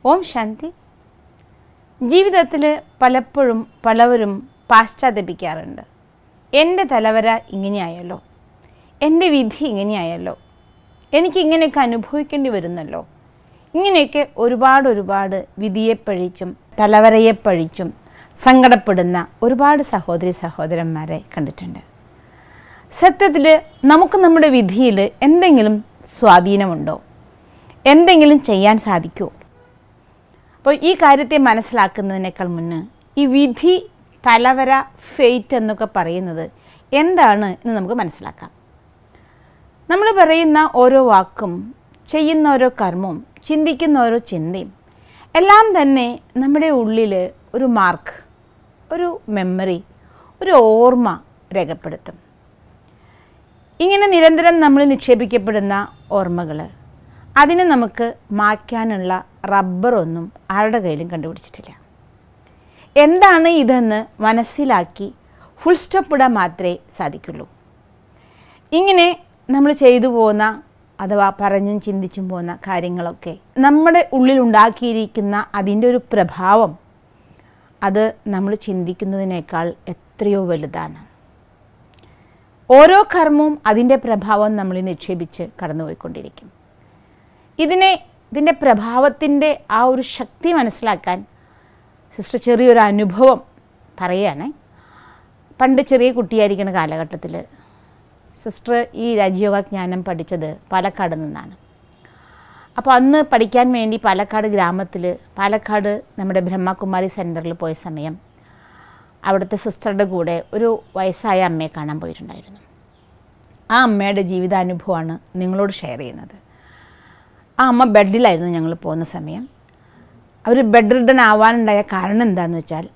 ഓം ശാന്തി ജീവിതത്തിൽ പലപ്പോഴും പലവരും പാശ്ചാത്തപിക്കാറുണ്ട് എൻ്റെ തലവര ഇങ്ങനെയായല്ലോ എൻ്റെ വിധി ഇങ്ങനെയായല്ലോ എനിക്ക് ഇങ്ങനെയൊക്കെ അനുഭവിക്കേണ്ടി വരുന്നല്ലോ ഇങ്ങനെയൊക്കെ ഒരുപാട് ഒരുപാട് വിധിയെ പഴിച്ചും തലവരയെ പഴിച്ചും സങ്കടപ്പെടുന്ന ഒരുപാട് സഹോദരി സഹോദരന്മാരെ കണ്ടിട്ടുണ്ട് സത്യത്തിൽ നമുക്ക് നമ്മുടെ വിധിയിൽ എന്തെങ്കിലും സ്വാധീനമുണ്ടോ എന്തെങ്കിലും ചെയ്യാൻ സാധിക്കുമോ അപ്പോൾ ഈ കാര്യത്തെ മനസ്സിലാക്കുന്നതിനേക്കാൾ മുന്ന് ഈ വിധി തലവര ഫെയ്റ്റ് എന്നൊക്കെ പറയുന്നത് എന്താണ് എന്ന് നമുക്ക് മനസ്സിലാക്കാം നമ്മൾ പറയുന്ന ഓരോ വാക്കും ചെയ്യുന്ന ഓരോ കർമ്മവും ചിന്തിക്കുന്ന ഓരോ ചിന്തയും എല്ലാം തന്നെ നമ്മുടെ ഉള്ളിൽ ഒരു മാർക്ക് ഒരു മെമ്മറി ഒരു ഓർമ്മ രേഖപ്പെടുത്തും ഇങ്ങനെ നിരന്തരം നമ്മൾ നിക്ഷേപിക്കപ്പെടുന്ന ഓർമ്മകൾ അതിനെ നമുക്ക് മായ്ക്കാനുള്ള റബ്ബറൊന്നും ആരുടെ കയ്യിലും കണ്ടുപിടിച്ചിട്ടില്ല എന്താണ് ഇതെന്ന് മനസ്സിലാക്കി ഫുൾ സ്റ്റോപ്പ് ഇടാൻ മാത്രമേ സാധിക്കുള്ളൂ ഇങ്ങനെ നമ്മൾ ചെയ്തു പോകുന്ന അഥവാ പറഞ്ഞും ചിന്തിച്ചും പോകുന്ന കാര്യങ്ങളൊക്കെ നമ്മുടെ ഉള്ളിൽ ഉണ്ടാക്കിയിരിക്കുന്ന അതിൻ്റെ ഒരു പ്രഭാവം അത് നമ്മൾ ചിന്തിക്കുന്നതിനേക്കാൾ എത്രയോ വലുതാണ് ഓരോ കർമ്മവും അതിൻ്റെ പ്രഭാവം നമ്മൾ നിക്ഷേപിച്ച് കടന്നുപോയിക്കൊണ്ടിരിക്കും ഇതിനെ ഇതിൻ്റെ പ്രഭാവത്തിൻ്റെ ആ ഒരു ശക്തി മനസ്സിലാക്കാൻ സിസ്റ്റർ ചെറിയൊരു അനുഭവം പറയുകയാണേ പണ്ട് ചെറിയ കുട്ടിയായിരിക്കുന്ന കാലഘട്ടത്തിൽ സിസ്റ്റർ ഈ രാജയോഗ ജ്ഞാനം പഠിച്ചത് പാലക്കാട് നിന്നാണ് അപ്പോൾ അന്ന് പഠിക്കാൻ വേണ്ടി പാലക്കാട് ഗ്രാമത്തിൽ പാലക്കാട് നമ്മുടെ ബ്രഹ്മകുമാരി സെൻറ്ററിൽ പോയ സമയം അവിടുത്തെ സിസ്റ്ററുടെ കൂടെ ഒരു വയസ്സായ അമ്മയെ കാണാൻ പോയിട്ടുണ്ടായിരുന്നു ആ അമ്മയുടെ ജീവിതാനുഭവമാണ് നിങ്ങളോട് ഷെയർ ചെയ്യുന്നത് ആ അമ്മ ബെഡിലായിരുന്നു ഞങ്ങൾ പോകുന്ന സമയം അവർ ബെഡ് റിഡൻ ആവാനുണ്ടായ കാരണം എന്താണെന്ന് വെച്ചാൽ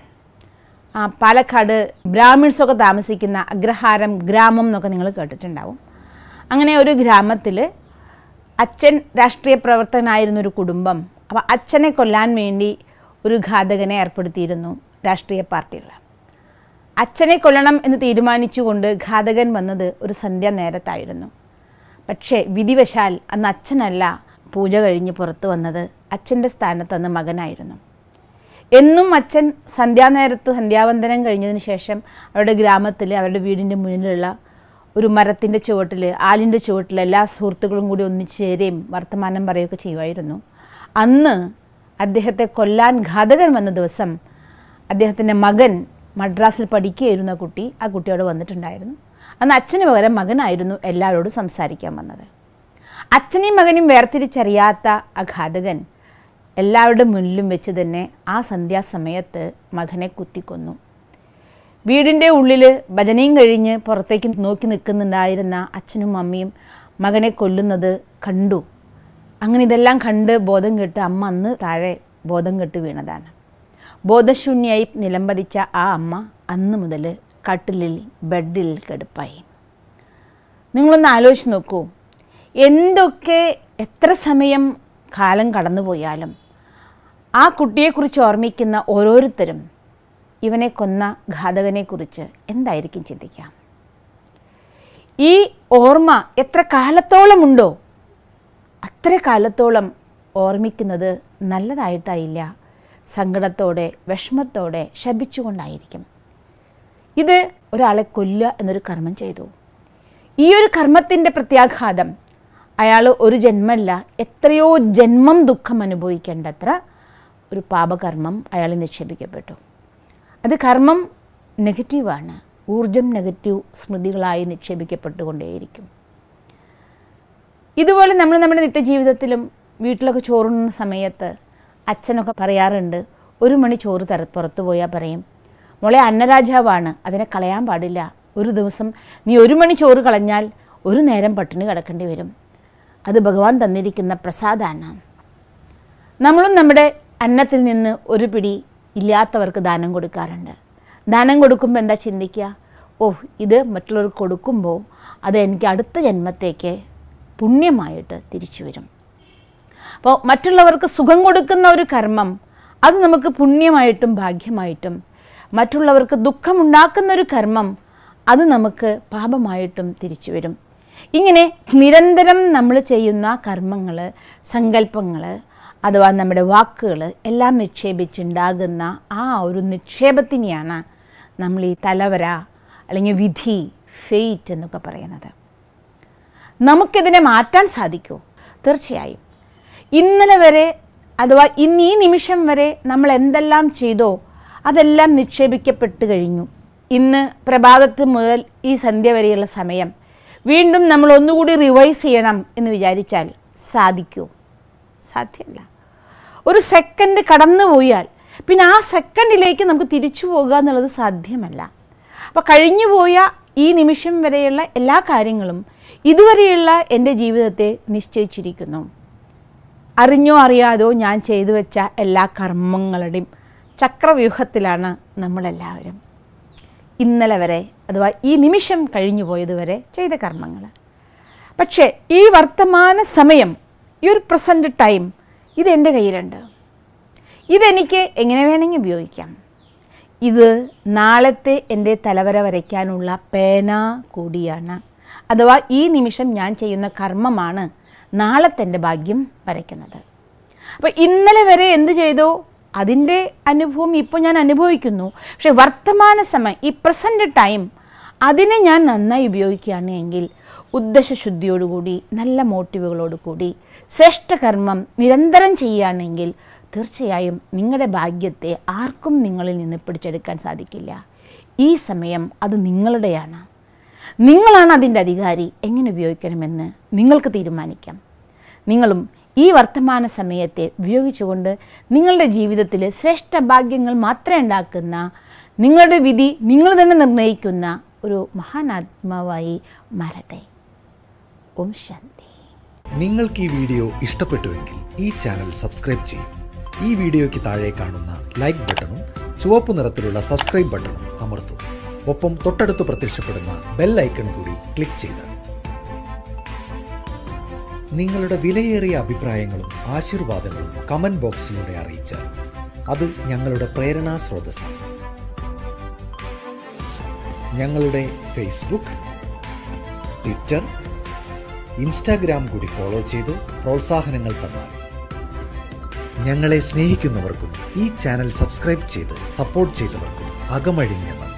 ആ പാലക്കാട് ബ്രാഹ്മിൺസൊക്കെ താമസിക്കുന്ന അഗ്രഹാരം ഗ്രാമം എന്നൊക്കെ നിങ്ങൾ കേട്ടിട്ടുണ്ടാവും അങ്ങനെ ഒരു ഗ്രാമത്തിൽ അച്ഛൻ രാഷ്ട്രീയ പ്രവർത്തകനായിരുന്ന ഒരു കുടുംബം അപ്പോൾ അച്ഛനെ കൊല്ലാൻ വേണ്ടി ഒരു ഘാതകനെ ഏർപ്പെടുത്തിയിരുന്നു രാഷ്ട്രീയ പാർട്ടികൾ അച്ഛനെ കൊല്ലണം എന്ന് തീരുമാനിച്ചുകൊണ്ട് ഘാതകൻ വന്നത് ഒരു സന്ധ്യാ നേരത്തായിരുന്നു പക്ഷേ വിധിവശാൽ അന്ന് അച്ഛനല്ല പൂജ കഴിഞ്ഞ് പുറത്തു വന്നത് അച്ഛൻ്റെ സ്ഥാനത്ത് അന്ന് മകനായിരുന്നു എന്നും അച്ഛൻ സന്ധ്യാനേരത്ത് സന്ധ്യാവന്ദനം കഴിഞ്ഞതിന് ശേഷം അവരുടെ ഗ്രാമത്തിൽ അവരുടെ വീടിൻ്റെ മുന്നിലുള്ള ഒരു മരത്തിൻ്റെ ചുവട്ടിൽ ആലിൻ്റെ ചുവട്ടിൽ എല്ലാ സുഹൃത്തുക്കളും കൂടി ഒന്നിച്ച് ചേരുകയും വർത്തമാനം പറയുകയൊക്കെ ചെയ്യുമായിരുന്നു അന്ന് അദ്ദേഹത്തെ കൊല്ലാൻ ഘാതകൻ വന്ന ദിവസം അദ്ദേഹത്തിൻ്റെ മകൻ മദ്രാസിൽ പഠിക്കുകയായിരുന്ന കുട്ടി ആ കുട്ടിയോട് വന്നിട്ടുണ്ടായിരുന്നു അന്ന് അച്ഛന് പകരം മകനായിരുന്നു എല്ലാവരോടും സംസാരിക്കാൻ വന്നത് അച്ഛനെയും മകനെയും വേർതിരിച്ചറിയാത്ത ആ ഘാതകൻ എല്ലാവരുടെ മുന്നിലും വെച്ച് തന്നെ ആ സന്ധ്യാസമയത്ത് മകനെ കുത്തിക്കൊന്നു വീടിൻ്റെ ഉള്ളിൽ ഭജനയും കഴിഞ്ഞ് പുറത്തേക്ക് നോക്കി നിൽക്കുന്നുണ്ടായിരുന്ന അച്ഛനും അമ്മയും മകനെ കൊല്ലുന്നത് കണ്ടു അങ്ങനെ ഇതെല്ലാം കണ്ട് ബോധം കെട്ട് അമ്മ അന്ന് താഴെ ബോധം കെട്ട് വീണതാണ് ബോധശൂന്യായി നിലംപതിച്ച ആ അമ്മ അന്ന് മുതൽ കട്ടിലിൽ ബെഡിൽ കിടപ്പായി നിങ്ങളൊന്ന് ആലോചിച്ച് നോക്കൂ എന്തൊക്കെ എത്ര സമയം കാലം കടന്നുപോയാലും ആ കുട്ടിയെക്കുറിച്ച് ഓർമ്മിക്കുന്ന ഓരോരുത്തരും ഇവനെ കൊന്ന ഘാതകനെക്കുറിച്ച് എന്തായിരിക്കും ചിന്തിക്കാം ഈ ഓർമ്മ എത്ര കാലത്തോളമുണ്ടോ അത്ര കാലത്തോളം ഓർമ്മിക്കുന്നത് നല്ലതായിട്ടായില്ല സങ്കടത്തോടെ വിഷമത്തോടെ ശപിച്ചുകൊണ്ടായിരിക്കും ഇത് ഒരാളെ കൊല്ലുക എന്നൊരു കർമ്മം ചെയ്തു ഈ ഒരു കർമ്മത്തിൻ്റെ പ്രത്യാഘാതം അയാൾ ഒരു ജന്മല്ല എത്രയോ ജന്മം ദുഃഖം അനുഭവിക്കേണ്ടത്ര ഒരു പാപകർമ്മം അയാൾ നിക്ഷേപിക്കപ്പെട്ടു അത് കർമ്മം നെഗറ്റീവാണ് ഊർജം നെഗറ്റീവ് സ്മൃതികളായി നിക്ഷേപിക്കപ്പെട്ടുകൊണ്ടേയിരിക്കും ഇതുപോലെ നമ്മൾ നമ്മുടെ നിത്യജീവിതത്തിലും വീട്ടിലൊക്കെ ചോറുണ്ണുന്ന സമയത്ത് അച്ഛനൊക്കെ പറയാറുണ്ട് ഒരു മണി ചോറ് തര പുറത്തു പോയാൽ പറയും മോളെ അന്നരാജാവാണ് അതിനെ കളയാൻ പാടില്ല ഒരു ദിവസം നീ ഒരു മണി ചോറ് കളഞ്ഞാൽ ഒരു നേരം പട്ടിണി കിടക്കേണ്ടി വരും അത് ഭഗവാൻ തന്നിരിക്കുന്ന പ്രസാദമാണ് നമ്മളും നമ്മുടെ അന്നത്തിൽ നിന്ന് ഒരു പിടി ഇല്ലാത്തവർക്ക് ദാനം കൊടുക്കാറുണ്ട് ദാനം കൊടുക്കുമ്പോൾ എന്താ ചിന്തിക്കുക ഓ ഇത് മറ്റുള്ളവർക്ക് കൊടുക്കുമ്പോൾ അത് എനിക്ക് അടുത്ത ജന്മത്തേക്ക് പുണ്യമായിട്ട് തിരിച്ചു വരും അപ്പോൾ മറ്റുള്ളവർക്ക് സുഖം കൊടുക്കുന്ന ഒരു കർമ്മം അത് നമുക്ക് പുണ്യമായിട്ടും ഭാഗ്യമായിട്ടും മറ്റുള്ളവർക്ക് ദുഃഖമുണ്ടാക്കുന്ന ഒരു കർമ്മം അത് നമുക്ക് പാപമായിട്ടും തിരിച്ചു വരും ഇങ്ങനെ നിരന്തരം നമ്മൾ ചെയ്യുന്ന കർമ്മങ്ങൾ സങ്കല്പങ്ങൾ അഥവാ നമ്മുടെ വാക്കുകൾ എല്ലാം നിക്ഷേപിച്ചുണ്ടാകുന്ന ആ ഒരു നിക്ഷേപത്തിനെയാണ് നമ്മൾ ഈ തലവര അല്ലെങ്കിൽ വിധി ഫെയ്റ്റ് എന്നൊക്കെ പറയുന്നത് നമുക്കിതിനെ മാറ്റാൻ സാധിക്കുമോ തീർച്ചയായും ഇന്നലെ വരെ അഥവാ ഇന്ന് ഈ നിമിഷം വരെ നമ്മൾ എന്തെല്ലാം ചെയ്തോ അതെല്ലാം നിക്ഷേപിക്കപ്പെട്ട് കഴിഞ്ഞു ഇന്ന് പ്രഭാതത്ത് മുതൽ ഈ സന്ധ്യ വരെയുള്ള സമയം വീണ്ടും നമ്മൾ ഒന്നുകൂടി റിവൈസ് ചെയ്യണം എന്ന് വിചാരിച്ചാൽ സാധിക്കുമോ സാധ്യമല്ല ഒരു സെക്കൻഡ് കടന്നു പോയാൽ പിന്നെ ആ സെക്കൻഡിലേക്ക് നമുക്ക് തിരിച്ചു പോകുക എന്നുള്ളത് സാധ്യമല്ല അപ്പോൾ കഴിഞ്ഞു പോയ ഈ നിമിഷം വരെയുള്ള എല്ലാ കാര്യങ്ങളും ഇതുവരെയുള്ള എൻ്റെ ജീവിതത്തെ നിശ്ചയിച്ചിരിക്കുന്നു അറിഞ്ഞോ അറിയാതോ ഞാൻ ചെയ്തു വെച്ച എല്ലാ കർമ്മങ്ങളുടെയും ചക്രവ്യൂഹത്തിലാണ് നമ്മളെല്ലാവരും ഇന്നലെ വരെ അഥവാ ഈ നിമിഷം കഴിഞ്ഞു പോയതുവരെ ചെയ്ത കർമ്മങ്ങൾ പക്ഷേ ഈ വർത്തമാന സമയം ഈ ഒരു പ്രസൻറ്റ് ടൈം ഇത് എൻ്റെ കയ്യിലുണ്ട് ഇതെനിക്ക് എങ്ങനെ വേണമെങ്കിൽ ഉപയോഗിക്കാം ഇത് നാളത്തെ എൻ്റെ തലവര വരയ്ക്കാനുള്ള പേന കൂടിയാണ് അഥവാ ഈ നിമിഷം ഞാൻ ചെയ്യുന്ന കർമ്മമാണ് നാളത്തെ എൻ്റെ ഭാഗ്യം വരയ്ക്കുന്നത് അപ്പോൾ ഇന്നലെ വരെ എന്ത് ചെയ്തോ അതിൻ്റെ അനുഭവം ഇപ്പോൾ ഞാൻ അനുഭവിക്കുന്നു പക്ഷേ വർത്തമാന സമയം ഈ പ്രസൻറ്റ് ടൈം അതിനെ ഞാൻ നന്നായി ഉപയോഗിക്കുകയാണ് എങ്കിൽ ഉദ്ദേശശുദ്ധിയോടുകൂടി നല്ല മോട്ടീവുകളോടുകൂടി ശ്രേഷ്ഠകർമ്മം നിരന്തരം ചെയ്യുകയാണെങ്കിൽ തീർച്ചയായും നിങ്ങളുടെ ഭാഗ്യത്തെ ആർക്കും നിങ്ങളിൽ നിന്ന് പിടിച്ചെടുക്കാൻ സാധിക്കില്ല ഈ സമയം അത് നിങ്ങളുടെയാണ് നിങ്ങളാണ് അതിൻ്റെ അധികാരി എങ്ങനെ ഉപയോഗിക്കണമെന്ന് നിങ്ങൾക്ക് തീരുമാനിക്കാം നിങ്ങളും ഈ വർത്തമാന സമയത്തെ ഉപയോഗിച്ചുകൊണ്ട് നിങ്ങളുടെ ജീവിതത്തിൽ ശ്രേഷ്ഠ ഭാഗ്യങ്ങൾ മാത്രം ഉണ്ടാക്കുന്ന നിങ്ങളുടെ വിധി നിങ്ങൾ തന്നെ നിർണ്ണയിക്കുന്ന ഒരു മഹാനാത്മാവായി മാറട്ടെ ഓം ശാന്തി നിങ്ങൾക്ക് ഈ വീഡിയോ ഇഷ്ടപ്പെട്ടുവെങ്കിൽ ഈ ചാനൽ സബ്സ്ക്രൈബ് ചെയ്യൂ ഈ വീഡിയോയ്ക്ക് താഴെ കാണുന്ന ലൈക്ക് ബട്ടണും ചുവപ്പ് നിറത്തിലുള്ള സബ്സ്ക്രൈബ് ബട്ടണും അമർത്തൂ ഒപ്പം തൊട്ടടുത്ത് പ്രത്യക്ഷപ്പെടുന്ന ബെൽ ഐക്കൺ കൂടി ക്ലിക്ക് ചെയ്താൽ നിങ്ങളുടെ വിലയേറിയ അഭിപ്രായങ്ങളും ആശീർവാദങ്ങളും കമന്റ് ബോക്സിലൂടെ അറിയിച്ചാൽ അത് ഞങ്ങളുടെ പ്രേരണാ സ്രോതസ്സാണ് ഞങ്ങളുടെ ഫേസ്ബുക്ക് ട്വിറ്റർ ഇൻസ്റ്റാഗ്രാം കൂടി ഫോളോ ചെയ്ത് പ്രോത്സാഹനങ്ങൾ തന്നാൽ ഞങ്ങളെ സ്നേഹിക്കുന്നവർക്കും ഈ ചാനൽ സബ്സ്ക്രൈബ് ചെയ്ത് സപ്പോർട്ട് ചെയ്തവർക്കും അകമഴിഞ്ഞ നന്ദി